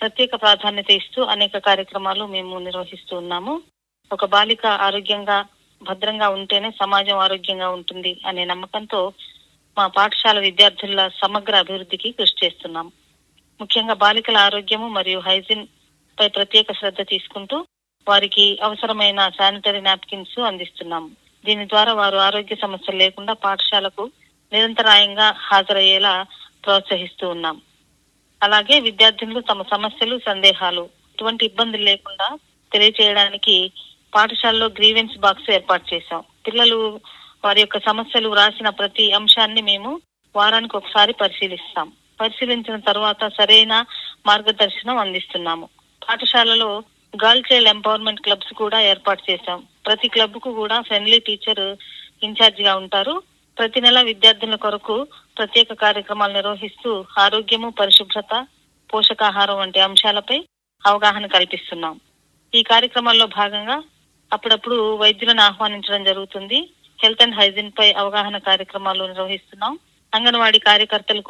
ప్రత్యేక ప్రాధాన్యత ఇస్తూ అనేక కార్యక్రమాలు మేము నిర్వహిస్తూ ఉన్నాము ఒక బాలిక ఆరోగ్యంగా భద్రంగా ఉంటేనే సమాజం ఆరోగ్యంగా ఉంటుంది అనే నమ్మకంతో మా పాఠశాల విద్యార్థుల సమగ్ర అభివృద్ధికి కృషి చేస్తున్నాం ముఖ్యంగా బాలికల ఆరోగ్యము మరియు హైజీన్ పై ప్రత్యేక శ్రద్ధ తీసుకుంటూ వారికి అవసరమైన శానిటరీ నాప్కిన్స్ అందిస్తున్నాం దీని ద్వారా వారు ఆరోగ్య సమస్యలు లేకుండా పాఠశాలకు నిరంతరాయంగా హాజరయ్యేలా ప్రోత్సహిస్తూ ఉన్నాం అలాగే విద్యార్థినులు తమ సమస్యలు సందేహాలు ఎటువంటి ఇబ్బందులు లేకుండా తెలియచేయడానికి పాఠశాలలో గ్రీవెన్స్ బాక్స్ ఏర్పాటు చేశాం పిల్లలు వారి యొక్క సమస్యలు రాసిన ప్రతి అంశాన్ని మేము వారానికి ఒకసారి పరిశీలిస్తాం పరిశీలించిన తర్వాత సరైన మార్గదర్శనం అందిస్తున్నాము పాఠశాలలో గర్ల్ చైల్డ్ ఎంపవర్మెంట్ క్లబ్స్ కూడా ఏర్పాటు చేశాం ప్రతి క్లబ్ కు కూడా ఫ్రెండ్లీ టీచర్ ఇన్ఛార్జ్ గా ఉంటారు ప్రతి నెల విద్యార్థుల కొరకు ప్రత్యేక కార్యక్రమాలు నిర్వహిస్తూ ఆరోగ్యము పరిశుభ్రత పోషకాహారం వంటి అంశాలపై అవగాహన కల్పిస్తున్నాం ఈ కార్యక్రమాల్లో భాగంగా అప్పుడప్పుడు వైద్యులను ఆహ్వానించడం జరుగుతుంది హెల్త్ అండ్ హైజీన్ పై అవగాహన కార్యక్రమాలు నిర్వహిస్తున్నాం అంగన్వాడీ కార్యకర్తలకు